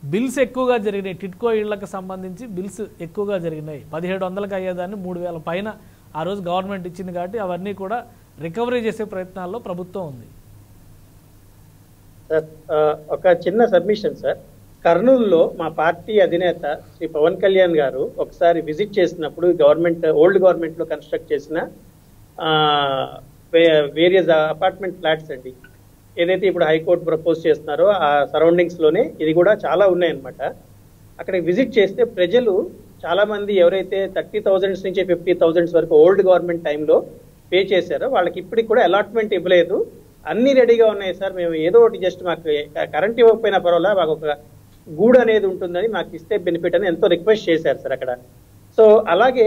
Bills ఎక్కువగా జరిగినాయి టిట్కో ఇళ్లకు సంబంధించి బిల్స్ ఎక్కువగా జరిగినాయి పదిహేడు వందలకు అయ్యేదాన్ని మూడు వేల పైన ఆ రోజు గవర్నమెంట్ ఇచ్చింది కాబట్టి అవన్నీ కూడా రికవరీ చేసే ప్రయత్నాల్లో ప్రభుత్వం ఉంది సార్ ఆ, ఒక చిన్న సబ్మిషన్ సార్ కర్నూలులో మా పార్టీ అధినేత శ్రీ పవన్ కళ్యాణ్ గారు ఒకసారి విజిట్ చేసినప్పుడు గవర్నమెంట్ ఓల్డ్ గవర్నమెంట్ లో కన్స్ట్రక్ట్ చేసిన వేరియస్ అపార్ట్మెంట్ ఫ్లాట్స్ అండి ఏదైతే ఇప్పుడు హైకోర్టు ప్రపోజ్ చేస్తున్నారో ఆ సరౌండింగ్స్ లోనే ఇది కూడా చాలా ఉన్నాయన్నమాట అక్కడికి విజిట్ చేస్తే ప్రజలు చాలా మంది ఎవరైతే థర్టీ థౌజండ్స్ నుంచి ఫిఫ్టీ థౌజండ్స్ వరకు ఓల్డ్ గవర్నమెంట్ టైంలో పే చేశారో వాళ్ళకి ఇప్పటికి కూడా అలాట్మెంట్ ఇవ్వలేదు అన్ని రెడీగా ఉన్నాయి సార్ మేము ఏదో ఒకటి జస్ట్ మాకు కరెంట్ ఇవ్వకపోయినా పర్వాలా మాకు ఒక గూడు అనేది ఉంటుందని మాకు ఇస్తే బెనిఫిట్ అని ఎంతో రిక్వెస్ట్ చేశారు సార్ అక్కడ సో అలాగే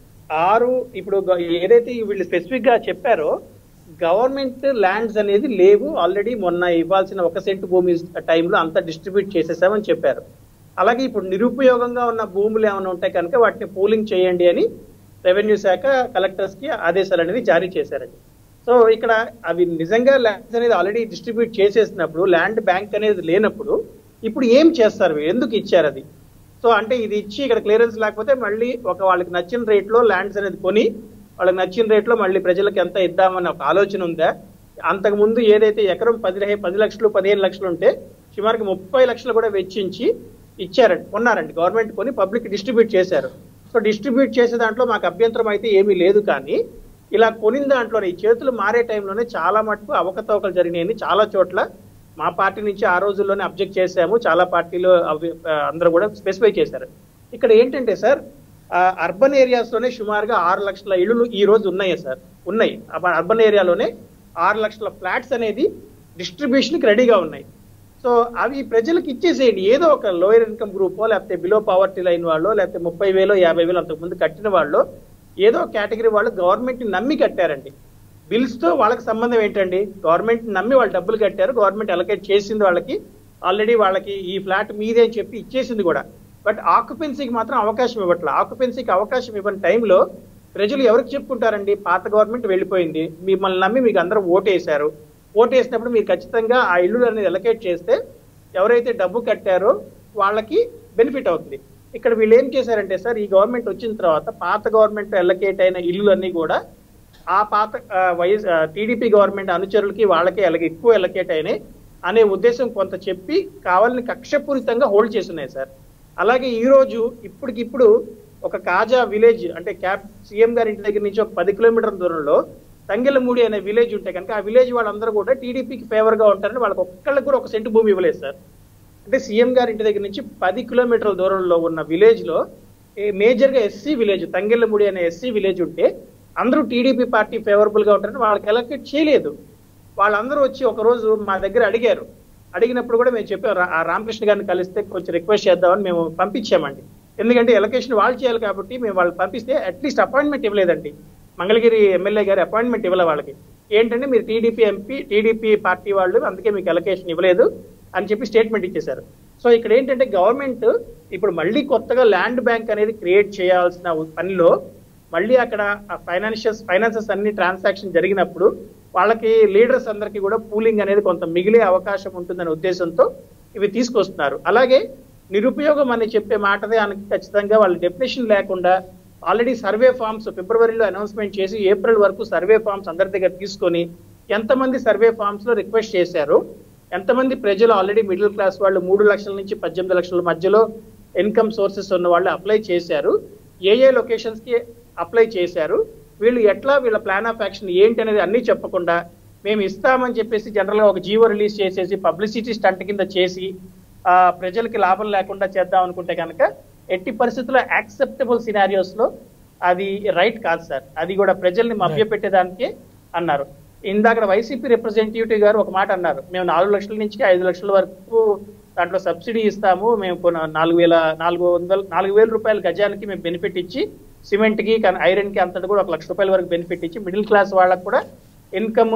ఆరు ఇప్పుడు గ- ఏదైతే వీళ్ళు స్పెసిఫిక్ గా చెప్పారో గవర్నమెంట్ ల్యాండ్స్ అనేది లేవు ఆల్రెడీ మొన్న ఇవ్వాల్సిన ఒక సెంట్ భూమి టైంలో అంతా డిస్ట్రిబ్యూట్ చేసేసామని చెప్పారు అలాగే ఇప్పుడు నిరుపయోగంగా ఉన్న భూములు ఏమైనా ఉంటే కనుక వాటిని పూలింగ్ చేయండి అని రెవెన్యూ శాఖ కలెక్టర్స్ కి ఆదేశాలు అనేది జారీ చేశారండి సో ఇక్కడ అవి నిజంగా ల్యాండ్స్ అనేది ఆల్రెడీ డిస్ట్రిబ్యూట్ చేసేసినప్పుడు ల్యాండ్ బ్యాంక్ అనేది లేనప్పుడు ఇప్పుడు ఏం చేస్తారు వీళ్ళు? ఎందుకు ఇచ్చారు అది సో అంటే ఇది ఇచ్చి ఇక్కడ క్లియరెన్స్ లేకపోతే మళ్ళీ ఒక వాళ్ళకి నచ్చిన రేట్ లో ల్యాండ్స్ అనేది కొని వాళ్ళకి నచ్చిన రేట్ లో మళ్ళీ ప్రజలకు ఎంత ఇద్దామని ఒక ఆలోచన ఉందా అంతకు ముందు ఏదైతే ఎకరం పది లక్ష- పది లక్షలు పదిహేను లక్షలు ఉంటే సుమారుకి ముప్పై లక్షలు కూడా వెచ్చించి ఇచ్చారండి కొన్నారండి గవర్నమెంట్ కొని పబ్లిక్ డిస్ట్రిబ్యూట్ చేశారు సో డిస్ట్రిబ్యూట్ చేసే దాంట్లో మాకు అభ్యంతరం అయితే ఏమీ లేదు కానీ ఇలా కొనిన దాంట్లోనే ఈ చేతులు మారే టైంలోనే చాలా మటుకు అవకతవకలు జరిగినాయని చాలా చోట్ల మా పార్టీ నుంచి ఆ రోజుల్లోనే అబ్జెక్ట్ చేశాము చాలా పార్టీలు అవి ఆ, అందరూ కూడా స్పెసిఫై చేశారు ఇక్కడ ఏంటంటే సార్ ఆ, అర్బన్ ఏరియాస్ లోనే సుమారుగా ఆరు లక్షల ఇళ్ళు ఈ రోజు ఉన్నాయి సార్ ఉన్నాయి అబ్బ- అర్బన్ ఏరియాలోనే ఆరు లక్షల ఫ్లాట్స్ అనేది డిస్ట్రిబ్యూషన్ కి రెడీగా ఉన్నాయి సో అవి ప్రజలకు ఇచ్చేసేయండి ఏదో ఒక లోయర్ ఇన్కమ్ గ్రూప్ లేకపోతే బిలో పవర్టీ లైన్ వాళ్ళు లేకపోతే ముప్పై వేలు యాభై వేలు అంతకుముందు కట్టిన వాళ్ళు ఏదో కేటగిరీ వాళ్ళు గవర్నమెంట్ ని నమ్మి కట్టారండి బిల్స్ తో వాళ్ళకి సంబంధం ఏంటండి గవర్నమెంట్ నమ్మి వాళ్ళు డబ్బులు కట్టారు గవర్నమెంట్ అలకేట్ చేసింది వాళ్ళకి ఆల్రెడీ వాళ్ళకి ఈ ఫ్లాట్ మీదే అని చెప్పి ఇచ్చేసింది కూడా బట్ ఆక్యుపెన్సీకి మాత్రం అవకాశం ఇవ్వట్లే ఆక్యుపెన్సీకి అవకాశం ఇవ్వని టైంలో ప్రజలు ఎవరికి చెప్పుకుంటారండి పాత గవర్నమెంట్ వెళ్ళిపోయింది మిమ్మల్ని నమ్మి మీకు అందరూ ఓటేశారు ఓటేసినప్పుడు మీరు ఖచ్చితంగా ఆ ఇల్లు అనేది ఎలకేట్ చేస్తే ఎవరైతే డబ్బు కట్టారో వాళ్ళకి బెనిఫిట్ అవుతుంది ఇక్కడ వీళ్ళు ఏం చేశారంటే సార్ ఈ గవర్నమెంట్ వచ్చిన తర్వాత పాత గవర్నమెంట్ ఎలకేట్ అయిన ఇల్లులన్నీ కూడా ఆ పాత ఆ, వైఎస్ టీడీపీ గవర్నమెంట్ అనుచరులకి వాళ్ళకి అలాగే ఎక్కువ ఎలకేట్ అయినాయి అనే ఉద్దేశం కొంత చెప్పి కావాలని కక్షపూరితంగా హోల్డ్ చేస్తున్నాయి సార్ అలాగే ఈ రోజు ఇప్పటికిప్పుడు ఒక కాజా విలేజ్ అంటే క్యాప్ సీఎం గారి ఇంటి దగ్గర నుంచి ఒక పది కిలోమీటర్ల దూరంలో తంగెలమూడి అనే విలేజ్ ఉంటే కనుక ఆ విలేజ్ వాళ్ళందరూ కూడా టీడీపీకి ఫేవర్ గా ఉంటారని వాళ్ళకి ఒక్కళ్ళకి కూడా ఒక సెంటు భూమి ఇవ్వలేదు సార్ అంటే సీఎం గారి ఇంటి దగ్గర నుంచి పది కిలోమీటర్ల దూరంలో ఉన్న విలేజ్ లో మేజర్ గా ఎస్సీ విలేజ్ తంగెళ్ళముడి అనే ఎస్సీ విలేజ్ ఉంటే అందరూ టీడీపీ పార్టీ ఫేవరబుల్ గా ఉంటారని వాళ్ళకి ఎలక్ట్ చేయలేదు వాళ్ళందరూ వచ్చి ఒక రోజు మా దగ్గర అడిగారు అడిగినప్పుడు కూడా మేము చెప్పాం రా- ఆ రామకృష్ణ గారిని కలిస్తే కొంచెం రిక్వెస్ట్ చేద్దామని మేము పంపించామండి ఎందుకంటే ఎలక్షన్ వాళ్ళు చేయాలి కాబట్టి మేము వాళ్ళు పంపిస్తే అట్లీస్ట్ అపాయింట్మెంట్ ఇవ్వలేదండి మంగళగిరి ఎమ్మెల్యే గారి అపాయింట్మెంట్ ఇవ్వలే వాళ్ళకి ఏంటంటే మీరు టీడీపీ ఎంపీ టీడీపీ పార్టీ వాళ్ళు అందుకే మీకు ఎలకేషన్ ఇవ్వలేదు అని చెప్పి స్టేట్మెంట్ ఇచ్చేశారు సో ఇక్కడ ఏంటంటే గవర్నమెంట్ ఇప్పుడు మళ్ళీ కొత్తగా ల్యాండ్ బ్యాంక్ అనేది క్రియేట్ చేయాల్సిన పనిలో మళ్ళీ అక్కడ ఫైనాన్షియల్ ఫైనాన్సెస్ అన్ని ట్రాన్సాక్షన్ జరిగినప్పుడు వాళ్ళకి లీడర్స్ అందరికీ కూడా పూలింగ్ అనేది కొంత మిగిలే అవకాశం ఉంటుందనే ఉద్దేశంతో ఇవి తీసుకొస్తున్నారు అలాగే నిరుపయోగం అని చెప్పే మాటదే ఆయనకి ఖచ్చితంగా వాళ్ళ డెఫినేషన్ లేకుండా ఆల్రెడీ సర్వే ఫామ్స్ ఫిబ్రవరిలో అనౌన్స్మెంట్ చేసి ఏప్రిల్ వరకు సర్వే ఫామ్స్ అందరి దగ్గర తీసుకొని ఎంతమంది సర్వే ఫామ్స్ లో రిక్వెస్ట్ చేశారు ఎంతమంది ప్రజలు ఆల్రెడీ మిడిల్ క్లాస్ వాళ్ళు మూడు లక్షల నుంచి పద్దెనిమిది లక్షల మధ్యలో ఇన్కమ్ సోర్సెస్ ఉన్న వాళ్ళు అప్లై చేశారు ఏ ఏ లొకేషన్స్ కి అప్లై చేశారు వీళ్ళు ఎట్లా వీళ్ళ ప్లాన్ ఆఫ్ యాక్షన్ ఏంటి అనేది అన్ని చెప్పకుండా మేము ఇస్తామని చెప్పేసి జనరల్ గా ఒక జీవో రిలీజ్ చేసేసి పబ్లిసిటీ స్టంట్ కింద చేసి ఆ ప్రజలకి లాభం లేకుండా చేద్దాం అనుకుంటే కనుక ఎట్టి పరిస్థితుల్లో యాక్సెప్టబుల్ సినారియోస్ లో అది రైట్ కాదు సార్ అది కూడా ప్రజల్ని మభ్యపెట్టేదానికి అన్నారు ఇందాక వైసీపీ రిప్రజెంటేటివ్ గారు ఒక మాట అన్నారు మేము నాలుగు లక్షల నుంచి ఐదు లక్షల వరకు దాంట్లో సబ్సిడీ ఇస్తాము మేము కొన నాలుగు వేల నాలుగు వందల నాలుగు వేల రూపాయల గజానికి మేము బెనిఫిట్ ఇచ్చి సిమెంట్ కి ఐరన్ కి అంతటి కూడా ఒక లక్ష రూపాయల వరకు బెనిఫిట్ ఇచ్చి మిడిల్ క్లాస్ వాళ్ళకు కూడా ఇన్కమ్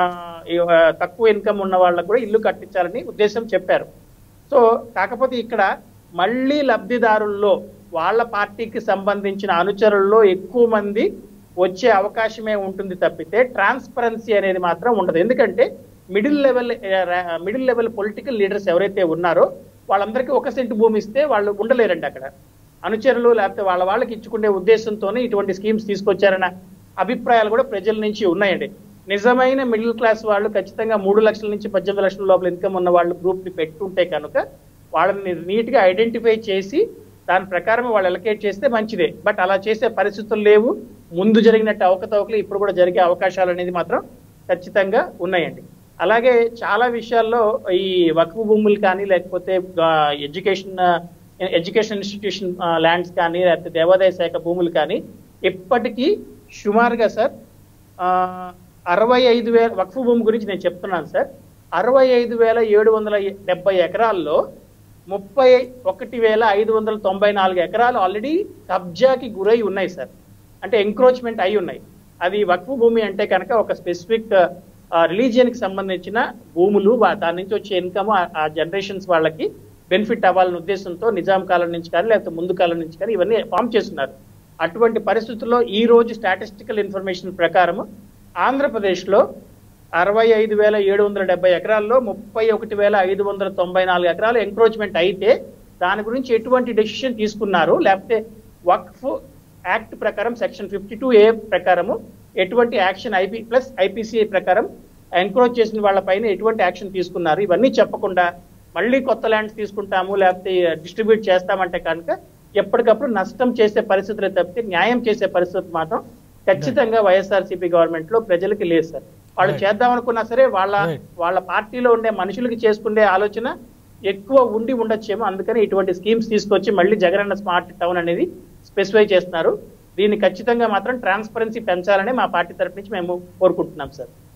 తక్కువ ఇన్కమ్ ఉన్న వాళ్ళకు కూడా ఇల్లు కట్టించాలని ఉద్దేశం చెప్పారు సో కాకపోతే ఇక్కడ మళ్ళీ లబ్ధిదారుల్లో వాళ్ళ పార్టీకి సంబంధించిన అనుచరుల్లో ఎక్కువ మంది వచ్చే అవకాశమే ఉంటుంది తప్పితే ట్రాన్స్పరెన్సీ అనేది మాత్రం ఉండదు ఎందుకంటే middle level middle level political leaders ఎవరైతే ఉన్నారో వాళ్ళందరికీ ఒక సెంటు భూమి ఇస్తే వాళ్ళు ఉండలేరండి అక్కడ అనుచరులు లేకపోతే వాళ్ళ వాళ్ళకి ఇచ్చుకునే ఉద్దేశంతోనే ఇటువంటి స్కీమ్స్ తీసుకొచ్చారన్న అభిప్రాయాలు కూడా ప్రజల నుంచి ఉన్నాయండి నిజమైన మిడిల్ క్లాస్ వాళ్ళు ఖచ్చితంగా మూడు లక్షల నుంచి పద్దెనిమిది లక్షల లోపల ఇన్కమ్ ఉన్న వాళ్ళు గ్రూప్ ని పెట్టుకుంటే కనుక వాళ్ళని నీట్ గా ఐడెంటిఫై చేసి దాని ప్రకారం వాళ్ళు ఎలకేట్ చేస్తే మంచిదే బట్ అలా చేసే పరిస్థితులు లేవు ముందు జరిగినట్టు అవకతవకలు ఇప్పుడు కూడా జరిగే అవకాశాలు అనేది మాత్రం ఖచ్చితంగా ఉన్నాయండి అలాగే చాలా విషయాల్లో ఈ వక్ఫ్ భూములు కానీ లేకపోతే ఎడ్యుకేషన్ ఎడ్యుకేషన్ ఇన్స్టిట్యూషన్ ల్యాండ్స్ కానీ లేకపోతే దేవాదాయ శాఖ భూములు కానీ ఇప్పటికీ సుమారుగా సార్ ఆ, అరవై ఐదు వేల వక్ఫ్ భూమి గురించి నేను చెప్తున్నాను సార్ అరవై ఐదు వేల ఏడు వందల డెబ్బై ఎకరాల్లో ముప్పై ఒకటి వేల ఐదు వందల తొంభై నాలుగు ఎకరాలు ఆల్రెడీ కబ్జాకి గురై ఉన్నాయి సార్ అంటే ఎంక్రోచ్మెంట్ అయి ఉన్నాయి అది వక్ఫ్ భూమి అంటే కనుక ఒక స్పెసిఫిక్ రిలీజియన్ కి సంబంధించిన భూములు వా- దాని నుంచి వచ్చే ఇన్కమ్ ఆ జనరేషన్స్ వాళ్ళకి బెనిఫిట్ అవ్వాలనే ఉద్దేశంతో నిజాం కాలం నుంచి కానీ లేకపోతే ముందు కాలం నుంచి కానీ ఇవన్నీ ఫామ్ చేస్తున్నారు అటువంటి పరిస్థితుల్లో ఈ రోజు స్టాటిస్టికల్ ఇన్ఫర్మేషన్ ప్రకారం ఆంధ్రప్రదేశ్లో అరవై ఐదు వేల ఏడు వందల డెబ్బై ఎకరాల్లో ముప్పై ఒకటి వేల ఐదు వందల తొంభై నాలుగు ఎకరాలు ఎంక్రోచ్మెంట్ అయితే దాని గురించి ఎటువంటి డెసిషన్ తీసుకున్నారు లేకపోతే వక్ఫ్ యాక్ట్ ప్రకారం సెక్షన్ ఫిఫ్టీ టూ ఏ ప్రకారము ఎటువంటి యాక్షన్ ఐపీ ప్లస్ ఐపీసీఐ ప్రకారం ఎంక్రోచ్ చేసిన వాళ్ళపైన ఎటువంటి యాక్షన్ తీసుకున్నారు ఇవన్నీ చెప్పకుండా మళ్ళీ కొత్త ల్యాండ్స్ తీసుకుంటాము లేకపోతే డిస్ట్రిబ్యూట్ చేస్తామంటే కనుక ఎప్పటికప్పుడు నష్టం చేసే పరిస్థితులు తప్పితే న్యాయం చేసే పరిస్థితి మాత్రం ఖచ్చితంగా వైఎస్ఆర్సీపీ గవర్నమెంట్ లో ప్రజలకి లేదు సార్ వాళ్ళు Right. చేద్దాం అనుకున్నా సరే వాళ్ళ Right. వాళ్ళ పార్టీలో ఉండే మనుషులకి చేసుకునే ఆలోచన ఎక్కువ ఉండి ఉండొచ్చేమో అందుకని ఇటువంటి స్కీమ్స్ తీసుకొచ్చి మళ్ళీ జగనన్న స్మార్ట్ టౌన్ అనేది స్పెసిఫై చేస్తున్నారు దీన్ని ఖచ్చితంగా మాత్రం ట్రాన్స్పరెన్సీ పెంచాలని మా పార్టీ తరపు నుంచి మేము కోరుకుంటున్నాం సార్